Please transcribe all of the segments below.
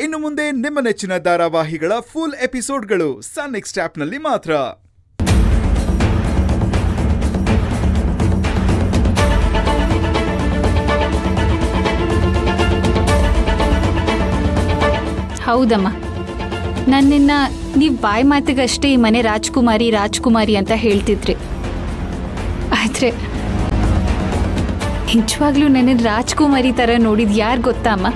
ಇನ್ನು ಮುಂದೆ ನಿಮ್ಮ ನೆಚ್ಚಿನ ಧಾರಾವಾಹಿಗಳ ಫುಲ್ ಎಪಿಸೋಡ್ಗಳು ಸನ್ ನೆಕ್ಸ್ಟ್ ಆಪ್ನಲ್ಲಿ ಮಾತ್ರ ಹೌದಮ್ಮ ನನ್ನನ್ನ ನೀವು ಬಾಯಿ ಮಾತಿಗಷ್ಟೇ ಈ ಮನೆ ರಾಜ್ಕುಮಾರಿ ರಾಜ್ಕುಮಾರಿ ಅಂತ ಹೇಳ್ತಿದ್ರಿ ಆದರೆ ನಿಜವಾಗ್ಲೂ ನನ್ನ ರಾಜ್ಕುಮಾರಿ ಥರ ನೋಡಿದ್ ಯಾರು ಗೊತ್ತಾ ಅಮ್ಮ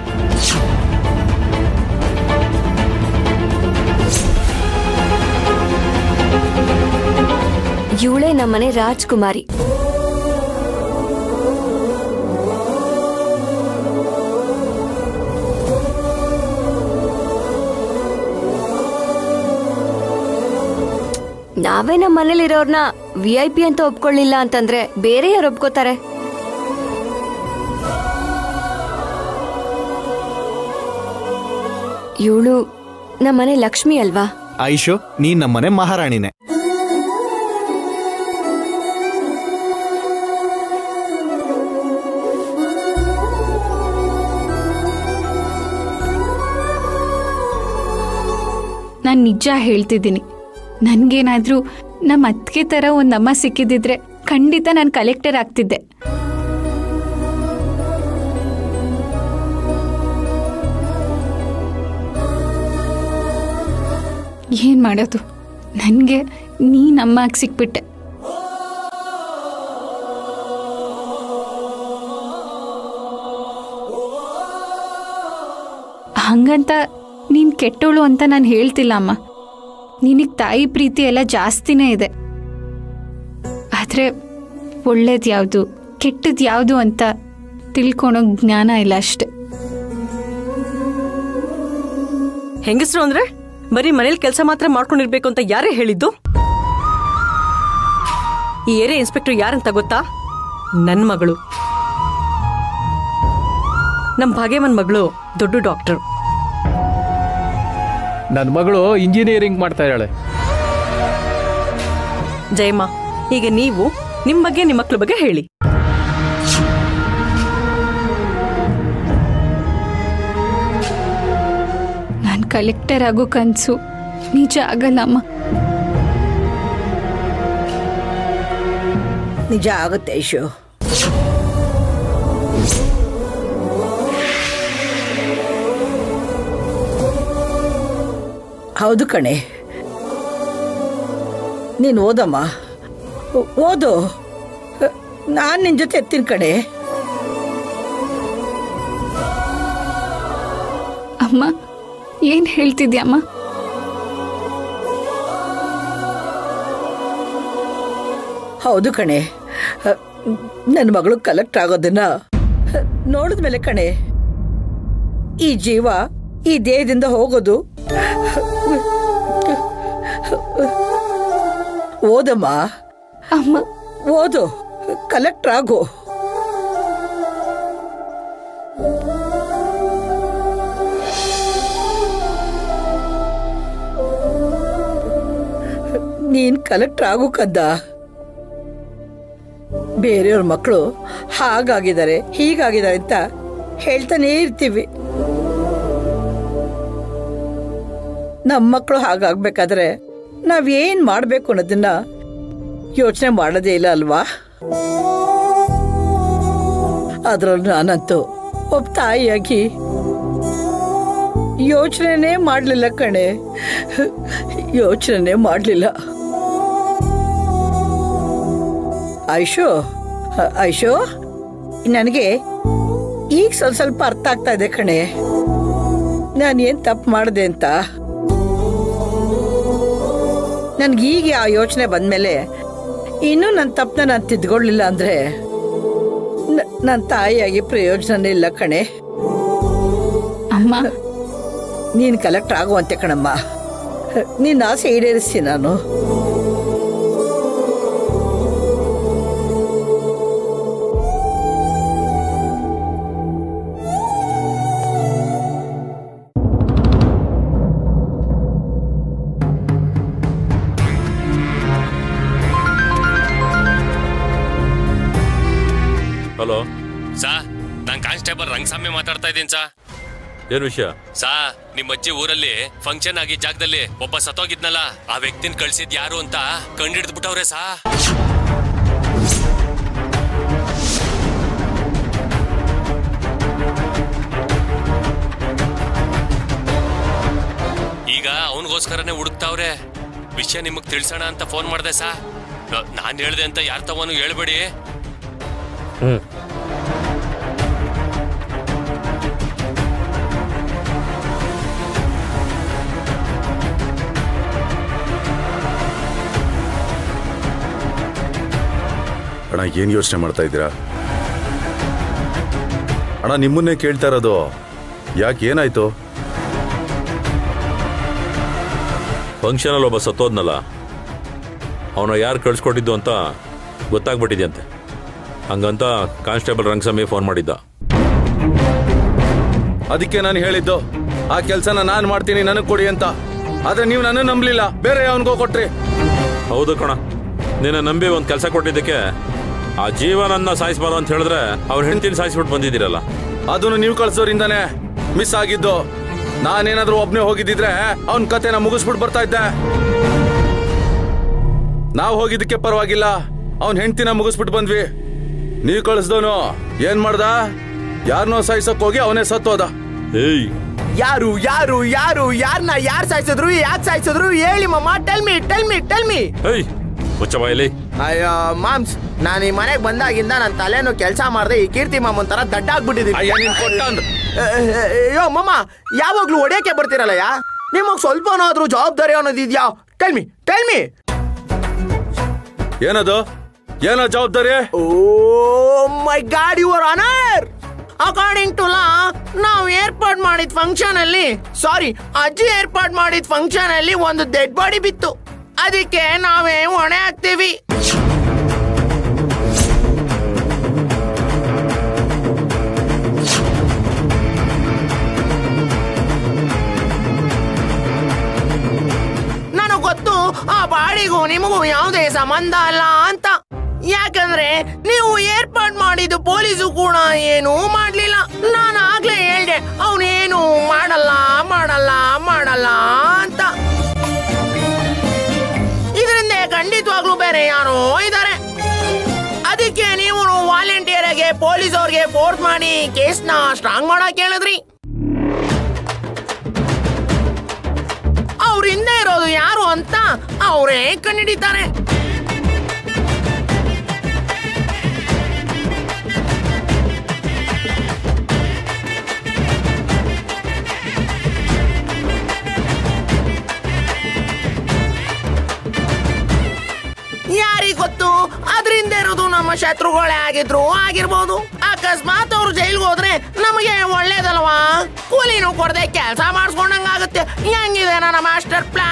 ಇವಳೇ ನಮ್ಮನೆ ರಾಜ್ಕುಮಾರಿ ನಾವೇ ನಮ್ಮ ಮನೇಲಿರೋರ್ನ ವಿ ಐ ಪಿ ಅಂತ ಒಪ್ಕೊಳ್ಳಿಲ್ಲ ಅಂತಂದ್ರೆ ಬೇರೆ ಯಾರು ಒಪ್ಕೋತಾರೆ ಇವಳು ನಮ್ಮನೆ ಲಕ್ಷ್ಮಿ ಅಲ್ವಾ ಐಶು ನೀನ್ ನಮ್ಮನೆ ಮಹಾರಾಣಿನೇ ನಾನು ನಿಜ ಹೇಳ್ತಿದ್ದೀನಿ ನನಗೇನಾದರೂ ನಮ್ಮ ಅತ್ತಿಗೆ ಥರ ಒಂದು ಅಮ್ಮ ಸಿಕ್ಕಿದ್ದಿದ್ರೆ ಖಂಡಿತ ನಾನು ಕಲೆಕ್ಟರ್ ಆಗ್ತಿದ್ದೆ ಏನು ಮಾಡೋದು ನನಗೆ ನೀ ನಮ್ಮಾಗಿ ಸಿಕ್ಬಿಟ್ಟೆ ಹಂಗಂತ ನೀನು ಕೆಟ್ಟೋಳು ಅಂತ ನಾನು ಹೇಳ್ತಿಲ್ಲ ಅಮ್ಮ ನಿನಗೆ ತಾಯಿ ಪ್ರೀತಿ ಎಲ್ಲ ಜಾಸ್ತಿನೇ ಇದೆ ಆದರೆ ಒಳ್ಳೇದು ಯಾವುದು ಕೆಟ್ಟದ್ದು ಯಾವುದು ಅಂತ ತಿಳ್ಕೊಳೋ ಜ್ಞಾನ ಇಲ್ಲ ಅಷ್ಟೆ ಹೆಂಗಸ್ರು ಅಂದ್ರೆ ಬರೀ ಮನೇಲಿ ಕೆಲಸ ಮಾತ್ರ ಮಾಡ್ಕೊಂಡಿರ್ಬೇಕು ಅಂತ ಯಾರೇ ಹೇಳಿದ್ದು ಈ ಏರಿಯಾ ಇನ್ಸ್ಪೆಕ್ಟರ್ ಯಾರಂತ ಗೊತ್ತಾ ನನ್ ಮಗಳು ನಮ್ ಭಾಗ್ಯಮ್ಮನ್ ಮಗಳು ದೊಡ್ಡ ಡಾಕ್ಟರ್ ನನ್ನ ಮಗಳು ಇಂಜಿನಿಯರಿಂಗ್ ಮಾಡ್ತಾ ಇದ್ದಾಳೆ ಜಯಮ್ಮ ಈಗ ನೀವು ನಿಮ್ ಬಗ್ಗೆ ನಿಮ್ಮ ಮಕ್ಳ ಬಗ್ಗೆ ಹೇಳಿ ನಾನು ಕಲೆಕ್ಟರ್ ಆಗೋ ಕನಸು ನಿಜ ಆಗಲ್ಲ ಅಮ್ಮ ನಿಜ ಆಗುತ್ತೆ ಐಶು ಹೌದು ಕಣೆ ನೀನು ಓದಮ್ಮ ಓ- ಓದು ನಾನು ನಿನ್ನ ಜೊತೆ ಎತ್ತೀನಿ ಕಣೆ ಅಮ್ಮ ಏನು ಹೇಳ್ತಿದ್ಯಮ್ಮ ಹೌದು ಕಣೆ ನನ್ನ ಮಗಳು ಕಲೆಕ್ಟ್ ಆಗೋದನ್ನ ನೋಡಿದ ಮೇಲೆ ಕಣೆ ಈ ಜೀವ ಈ ದೇಹದಿಂದ ಹೋಗೋದು ಓದಮ್ಮ ಅಮ್ಮ ಓದು ಕಲೆಕ್ಟರ್ ಆಗು ನೀನ್ ಕಲೆಕ್ಟರ್ ಆಗು ಕದ್ದ ಬೇರೆಯವ್ರ ಮಕ್ಕಳು ಹಾಗಾಗಿದ್ದಾರೆ ಹೀಗಾಗಿದ್ದಾರೆ ಅಂತ ಹೇಳ್ತಾನೇ ಇರ್ತೀವಿ ನಮ್ಮ ಮಕ್ಕಳು ಹಾಗಾಗ್ಬೇಕಾದ್ರೆ ನಾವೇನ್ ಮಾಡ್ಬೇಕು ಅನ್ನೋದನ್ನ ಯೋಚನೆ ಮಾಡೋದೇ ಇಲ್ಲ ಅಲ್ವಾ ಅದ್ರಲ್ಲೂ ನಾನಂತೂ ಒಬ್ಬ ತಾಯಿಯಾಗಿ ಯೋಚನೆನೇ ಮಾಡಲಿಲ್ಲ ಕಣೆ ಯೋಚನೆ ಮಾಡಲಿಲ್ಲ ಐಶು ಅ- ಐಶು ನನಗೆ ಈಗ ಸ್ವಲ್ಪ ಸ್ವಲ್ಪ ಅರ್ಥ ಆಗ್ತಾ ಇದೆ ಕಣೆ ನಾನು ಏನು ತಪ್ಪು ಮಾಡಿದೆ ಅಂತ ನನಗೀಗ ಆ ಯೋಚನೆ ಬಂದಮೇಲೆ ಇನ್ನೂ ನನ್ನ ತಪ್ಪನ್ನ ನಾನು ತಿದ್ಕೊಳ್ಳಿಲ್ಲ ಅಂದರೆ ನನ್ನ ತಾಯಿಯಾಗಿ ಪ್ರಯೋಜನನೇ ಇಲ್ಲ ಕಣೆ ಅಮ್ಮ ನೀನು ಕಲೆಕ್ಟರ್ ಆಗುವಂತೆ ಕಣಮ್ಮ ನಿನ್ನ ಆಸೆ ಈಡೇರಿಸ್ತೀನಿ ನಾನು ಸಾ ನಾನ್ ಕಾನ್ಸ್ಟೇಬಲ್ ರಂಗಸ್ವಾಮಿ ಮಾತಾಡ್ತಾ ಇದ್ದೀನಿ ಸಾ ಏನು ವಿಷಯ ಸಾ ನಿಮ್ ಅಜ್ಜಿ ಊರಲ್ಲಿ ಫಂಕ್ಷನ್ ಆಗಿ ಜಾಗದಲ್ಲಿ ಒಬ್ಬ ಸತ್ತೋಗಿದ್ನಲ್ಲ ಆ ವ್ಯಕ್ತಿನ ಕಳ್ಸಿದ್ ಯಾರು ಅಂತ ಕಂಡಿಡ್ದ್ಬಿಟ್ಟವ್ರೆ ಸಾ ಈಗ ಅವನಿಗೋಸ್ಕರನೇ ಹುಡುಕ್ತಾವ್ರೆ ವಿಷಯ ನಿಮಗ್ ತಿಳ್ಸೋಣ ಅಂತ ಫೋನ್ ಮಾಡ್ದೆ ಸಾ ನಾನ್ ಹೇಳ್ದೆ ಅಂತ ಯಾರ ತವನು ಹೇಳ್ಬೇಡಿ ಹ್ಮ್ ಅಣ್ಣ ಏನು ಯೋಚನೆ ಮಾಡ್ತಾ ಇದ್ದೀರಾ ಅಣ್ಣ ನಿಮ್ಮನ್ನೇ ಕೇಳ್ತಾ ಇರೋದು ಯಾಕೆ ಏನಾಯ್ತು ಫಂಕ್ಷನಲ್ಲಿ ಒಬ್ಬ ಸತ್ತೋದ್ನಲ್ಲ ಅವನ ಯಾರು ಕಳ್ಸ್ಕೊಟ್ಟಿದ್ದು ಅಂತ ಗೊತ್ತಾಗ್ಬಿಟ್ಟಿದ್ಯಂತೆ ಹಂಗಂತ ಕಾನ್ಸ್ಟೇಬಲ್ ರಂಗಸ್ವಾಮಿ ಫೋನ್ ಮಾಡಿದ್ದ ಅದಕ್ಕೆ ನಾನು ಹೇಳಿದ್ದು ಆ ಕೆಲಸನ ನಾನು ಮಾಡ್ತೀನಿ ನನಗೆ ಕೊಡಿ ಅಂತ ಆದ್ರೆ ನೀವು ನನ್ನ ನಂಬಲಿಲ್ಲ ಬೇರೆ ಅವನಿಗೋ ಕೊಟ್ರಿ ಹೌದು ಕಣ ನಿನ್ನ ನಂಬಿ ಒಂದು ಕೆಲಸ ಕೊಟ್ಟಿದ್ದಕ್ಕೆ ಆ ಜೀವನನ್ನ ಸಾಯಿಸ್ಬಾರ್ದು ಅಂತ ಹೇಳಿದ್ರೆ ಅವ್ರ ಹೆಂಡತಿನ ಸಾಯಿಸ್ಬಿಟ್ಟು ಬಂದಿದ್ದೀರಲ್ಲ ಅದನ್ನು ನೀವು ಕಳ್ಸೋರಿಂದಾನೆ ಮಿಸ್ ಆಗಿದ್ದು ನಾನೇನಾದ್ರೂ ಒಬ್ನೇ ಹೋಗಿದ್ದಿದ್ರೆ ಅವನ ಕತೆನ ಮುಗಿಸ್ಬಿಟ್ಟು ಬರ್ತಾ ಇದ್ದೆ ನಾವು ಹೋಗಿದ್ದಕ್ಕೆ ಪರವಾಗಿಲ್ಲ ಅವನ್ ಹೆಂಡತಿನ ಮುಗಿಸ್ಬಿಟ್ಟು ಬಂದ್ವಿ ನೀವ್ ಕಳಿಸ್ದವನು ಏನ್ ಮಾಡ್ದ ಯಾರನ್ನೋ ಸಾಯಿಸಕ್ ಹೋಗಿ ಅವನೇ ಸತ್ತೋದ ಏಯ್ ಯಾರು ಯಾರು ಯಾರು ಯಾರನ್ನ ಯಾರು ಸಾಯಿಸಿದ್ರು ಯಾಕೆ ಸಾಯಿಸಿದ್ರು ಹೇಳಿ ಮಮ್ಮ tell me tell me tell me ಏಯ್ ಮುಚ್ಚ ಬಾಯಲ್ಲಿ ಅಯ್ಯೋ ಮಾಮ್ಸ್ ನಾನು ಈ ಮನೆಗೆ ಬಂದಾಗಿಂದ ನನ್ನ ತಲೆನೂ ಕೆಲಸ ಮಾಡ್ದೆ ಈ ಕೀರ್ತಿ ಮಾಮನ್ ತರ ದಡ್ಡ ಆಗ್ಬಿಟ್ಟಿದೀನಿ ಅಯ್ಯ ನೀನ್ ಕೊಟ್ಟ ಅಂದ್- ಅಯ್ಯೋ ಮಮ್ಮ ಯಾವಾಗ್ಲೂ ಹೊಡಿಯಕ್ಕೆ ಬರ್ತಿರಲ್ಲಯ್ಯ ನಿಮಗ್ ಸ್ವಲ್ಪನಾದ್ರೂ ಜವಾಬ್ದಾರಿ ಅನ್ನೋದಿದ್ಯಾ ಟೆಲ್ ಮಿ ಟೆಲ್ ಮಿ ಏನದು ಏನೋ ಜವಾಬ್ದಾರಿ oh my God your honour according to law ನಾವು ಏರ್ಪಾಡ್ ಮಾಡಿದ ಫಂಕ್ಷನ್ ಅಲ್ಲಿ ಸಾರಿ ಅಜ್ಜಿ ಏರ್ಪಾಡ್ ಮಾಡಿದ ಫಂಕ್ಷನ್ ಅಲ್ಲಿ ಒಂದು ಡೆಡ್ ಬಾಡಿ ಬಿತ್ತು ಅದಕ್ಕೆ ನಾವೇ ಹೊಣೆ ಹಾಕ್ತೀವಿ ನನಗ್ ಗೊತ್ತು ಆ ಬಾಡಿಗೂ ನಿಮಗೂ ಯಾವುದೇ ಸಂಬಂಧ ಅಲ್ಲ ಅಂತ ಯಾಕಂದ್ರೆ ನೀವು ಏರ್ಪಾಡ್ ಮಾಡಿದ್ದು ಪೊಲೀಸು ಕೂಡ ಏನೂ ಮಾಡ್ಲಿಲ್ಲ ನಾನು ಆಗ್ಲೇ ಹೇಳ್ದೆ ಅವನೇನು ಮಾಡಲ್ಲ ಮಾಡಲ್ಲ ಮಾಡಲ್ಲ ಅಂತ ಇದರಿಂದ ಖಂಡಿತವಾಗ್ಲೂ ಬೇರೆ ಯಾರೋ ಇದ್ದಾರೆ ಅದಕ್ಕೆ ನೀವು ವಾಲಂಟಿಯರ್ಗೆ ಪೊಲೀಸ್ ಅವ್ರಿಗೆ ಫೋರ್ಸ್ ಮಾಡಿ ಕೇಸ್ನ ಸ್ಟ್ರಾಂಗ್ ಮಾಡಕ್ ಹೇಳಿದ್ರಿ ಅವ್ರ ಹಿಂದೆ ಇರೋದು ಯಾರು ಅಂತ ಅವರೇ ಕಂಡಿಡಿತಾರೆ ಯಾರಿಗ್ ಗೊತ್ತು ಅದ್ರಿಂದ ಇರೋದು ನಮ್ಮ ಶತ್ರುಗಳೇ ಆಗಿದ್ರು ಆಗಿರ್ಬೋದು ಅಕಸ್ಮಾತ್ ಅವ್ರು ಜೈಲ್ಗೆ ಹೋದ್ರೆ ನಮಗೆ ಒಳ್ಳೇದಲ್ವಾ ಕೂಲಿನೂ ಕೊಡದೆ ಕೆಲಸ ಮಾಡಿಸ್ಕೊಂಡಂಗಾಗುತ್ತೆ ಹೆಂಗಿದೆ ನನ್ನ ಮಾಸ್ಟರ್ ಪ್ಲಾನ್